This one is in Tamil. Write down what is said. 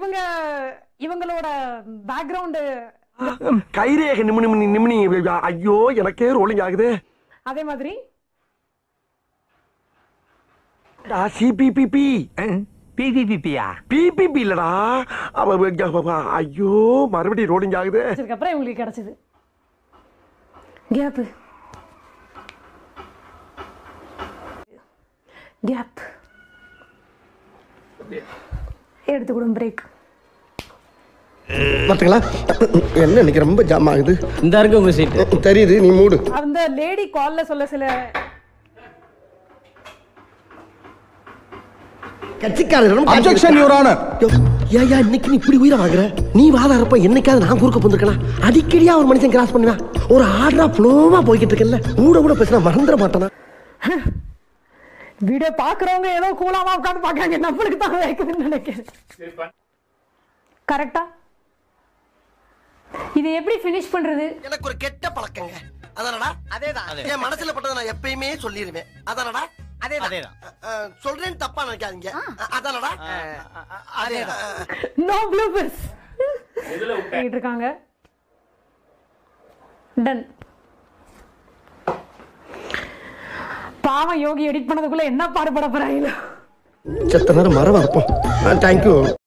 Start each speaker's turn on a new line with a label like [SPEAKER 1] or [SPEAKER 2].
[SPEAKER 1] இவங்க இவங்களோட பேக்ரவுண்டு
[SPEAKER 2] கைரேக நிமினி நிமினி நிமினி ஐயோ எனக்கே ரோலிங் ஆகுது
[SPEAKER 1] அதே மாதிரி
[SPEAKER 2] சிபிபிபி
[SPEAKER 3] பிபிபிபியா
[SPEAKER 2] பிபிபி இல்லடா அவ- அவ- ஐயோ மறுபடியும் ரோலிங் ஆகுது
[SPEAKER 1] வச்சதுக்கு அப்புறம் இவங்களுக்கு கிடைச்சது கேப் கேப் எடுத்து கொடும் பிரேக்
[SPEAKER 4] பாத்துங்களா என்ன இன்னைக்கு ரொம்ப ஜாம் ஆகுது
[SPEAKER 3] இந்த இருக்கு உங்க சீட்டு
[SPEAKER 4] தெரியுது நீ மூடு
[SPEAKER 1] அந்த லேடி கால்ல சொல்ல சில
[SPEAKER 4] கட்சிக்காரரும்
[SPEAKER 5] அப்ஜெக்ஷன் யுவர் ஆனர்
[SPEAKER 4] ஏயா இன்னைக்கு நீ இப்படி உயிரை வாங்குற நீ வாதாரப்ப என்னைக்காவது நான் குறுக்க போந்திருக்கலாம் அடிக்கடியா ஒரு மனுஷன் கிராஸ் பண்ணுவேன் ஒரு ஆர்டரா ஃப்ளோவா போய்கிட்டு இருக்கல கூட கூட பேசினா மறந்துட மாட்டானா
[SPEAKER 1] வீடியோ பாக்குறவங்க ஏதோ கூலாமா உட்காந்து பாக்காங்க நம்மளுக்கு தான் வைக்குதுன்னு நினைக்கிறேன் கரெக்டா இது எப்படி ஃபினிஷ் பண்றது
[SPEAKER 4] எனக்கு ஒரு கெட்ட பழக்கங்க அதானடா அதேதான் என் மனசுல பட்டதை நான் எப்பயுமே சொல்லிடுவேன் அதானடா அதேதான் அஹ், சொல்றேன்னு தப்பா நினைக்காதீங்க அதானடா அதேதான்
[SPEAKER 1] நோ ப்ளூபர்ஸ் பண்ணிட்டு இருக்காங்க டன் பாவம் யோகி எடிட் பண்ணதுக்குள்ள என்ன பாடுபட போறாங்களோ
[SPEAKER 4] செத்த நேரம் மரம் இருப்போம் தேங்க்யூ